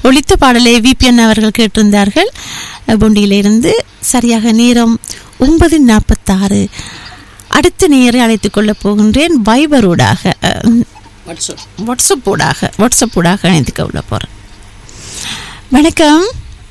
ஒளித்த பாடலை விபிஎன் அவர்கள் கேட்டிருந்தார்கள் பொண்டியிலிருந்து சரியாக நேரம் ஒன்பது நாற்பத்தாறு அடுத்த நேரை அழைத்துக் கொள்ளப் போகின்றேன் வைபரோடாக வாட்ஸ்அப் ஊடாக வாட்ஸ்அப் ஊடாக இணைத்து கொள்ள போகிறேன் வணக்கம்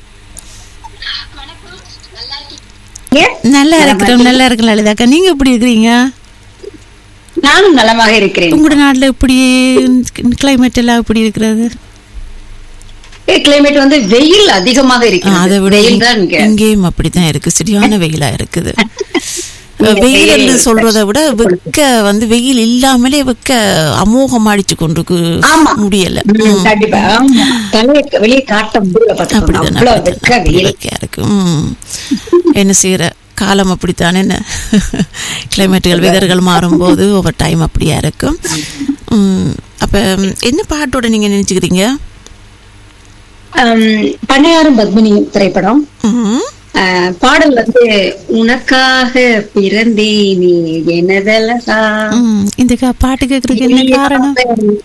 நல்லா இருக்கிறோம் நல்லா இருக்கு லலிதாக்கா நீங்க எப்படி இருக்கிறீங்க நானும் நலமாக இருக்கிறேன் உங்களோட நாட்டுல எப்படி கிளைமேட் எல்லாம் எப்படி இருக்கிறது கிளைமேட் வந்து வெயில் அதிகமாக ஆ, இருக்கிறது அதை விட வெயில் தான் இங்க இங்கேயும் அப்படித்தான் இருக்கு சரியான வெயிலா இருக்குது வெயில் என்று சொல்றதை விட வெக்க வந்து வெயில் இல்லாமலே வெக்க அமோகம் அடிச்சு கொண்டு ஆமா. முடியல ம், கண்டிப்பா ஆமா. தலையை வெளியே காட்ட முடியல பாத்துக்கோங்க அப்படிதான் அவ்வளவு அப்படிதான். வெக்க அப்படி வெயில் வெக்கையா இருக்கு ம். என்ன செய்யற காலம் அப்படித்தானே என்ன கிளைமேட்டுகள் வெதர்கள் மாறும்போது ஒவ்வொரு டைம் அப்படியா இருக்கும் ம், அப்ப ம், என்ன பாட்டோட நீங்க நினைச்சுக்கிறீங்க ஆம், பண்ணையாரும் பத்மினியும் திரைப்படம் ம், ஆ, பாடல் வந்து உனக்காக பிறந்தேனே எனதலகா ம். இந்த கா- பாட்டு கேட்கறதுக்கு என்ன காரணம்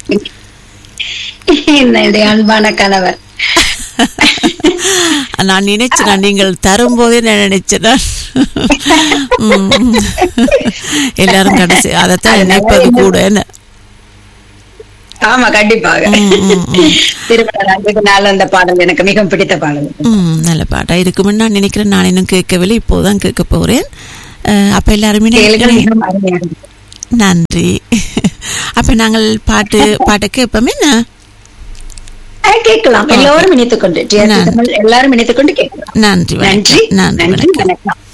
என்னுடைய அன்பான கணவர் நான் நினைச்சேன் நீங்கள் தரும்போதே நான் நினைச்சேன் ம். எல்லாரும் கடைசி அதைத்தான் நினைப்பது கூட என்ன ஆமா கண்டிப்பாக ம், ம், ம். திருமண நாளுக்கு நாள் அந்த பாடல் எனக்கு மிகவும் பிடித்த பாடல் ம், நல்ல பாட்டா இருக்குமென்னு நான் நினைக்கிறேன் நான் இன்னும் கேட்கவில்லை இப்போதான் கேட்க போறேன் அஹ், அப்ப எல்லாருமே கேளுங்க நினைக்கிறேன். மிகவும் அருமையாக இருக்கு. நன்றி அப்ப நாங்கள் பாட்டு பாட்டை கேட்போம் என்ன ஆ, கேட்கலாம் எல்லோரும் இணைத்துக் கொண்டு நான். எல்லாரும் இணைத்துக் கொண்டு கேட்கலாம் நன்றி நன்றி வணக்கம் நன்றி நன்றி வணக்கம் வணக்கம்